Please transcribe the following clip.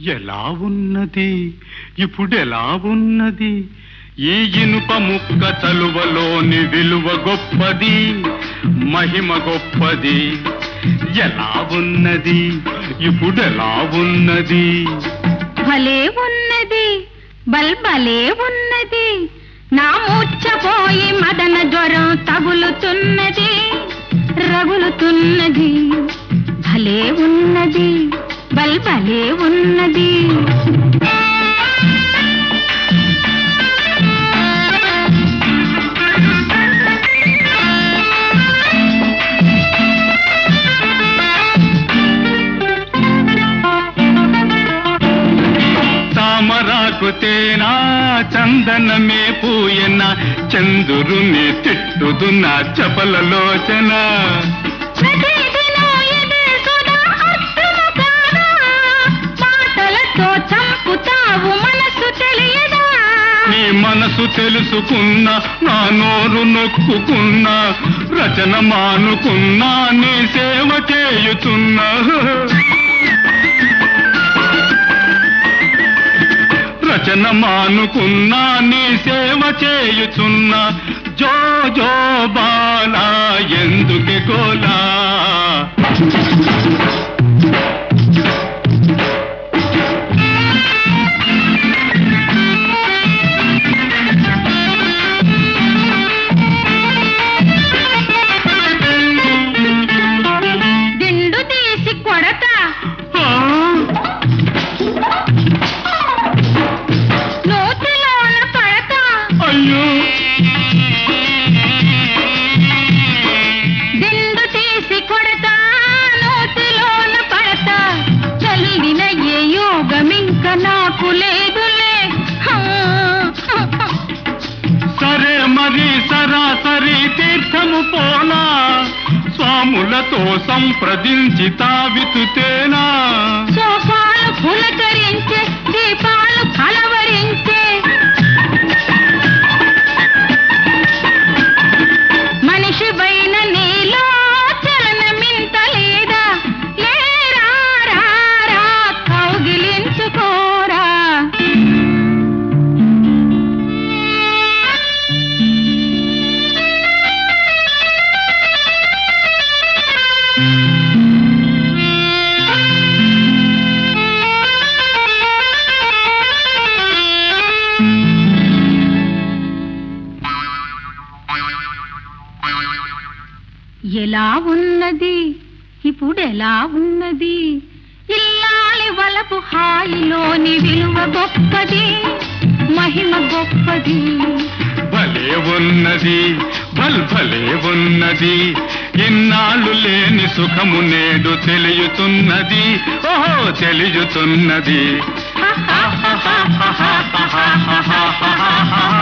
ఎలా ఉన్నది ఇప్పుడెలా ఉన్నది ఈ ఇనుప ముక్క చలువలోని విలువ గొప్పది మహిమ గొప్పది ఎలా ఉన్నది ఇప్పుడెలా ఉన్నది భలే ఉన్నది బల్ భలే ఉన్నది నా మూర్ఛపోయి మదన జ్వరం తగులుతున్నది రగులుతున్నది భలే ఉన్నది బల్ భలే ఉన్నది తామరాకు తేనా చందనమే పూయన చందురుని తిట్టుదున్న చపలలోచన ప్రతిదినో ఇదే సుధా అర్థము కాదా? మాటలతో చంపుతావు మనసు తెలియదా నీ మనసు తెలుసుకున్నా నా నోరు నొక్కుకున్నా రచన మానుకున్నా నీ సేవ చేయుచున్నా రచన మానుకున్నా నీ సేవ చేయుచున్నా జో జో బాలా ఎందుకు గోలా దిండు తీసి కొడతా ఆ, నోటిలోన పడతా అయ్యో దిండు తీసి కొడతా నోటిలోన పడతా చల్లిన ఏ యోగమింక నాకు లేదులే హా. సరే మరి సరాసరి తీర్థము పోనా స్వాములతో సంప్రదించి తావితుతేనా సోఫాలు పులకరించే దీపాలు కలవరించే మనిషి పైన నీలో చలనమింత లేదా లేరా రా, రా, కౌగిలించుకోరా ఎలా ఉన్నది ఇప్పుడు ఎలా ఉన్నది ఇల్లాలి వలపు హాయిలోని విలువ గొప్పది మహిమ గొప్పది భలే ఉన్నది భల్ భలే ఉన్నది ఇన్నాళ్ళు లేని సుఖము నేడు తెలియుతున్నది ఓహో తెలియుతున్నది హా, హా, హా, హా, హా, హా, హా, హా, హా, హా, హా.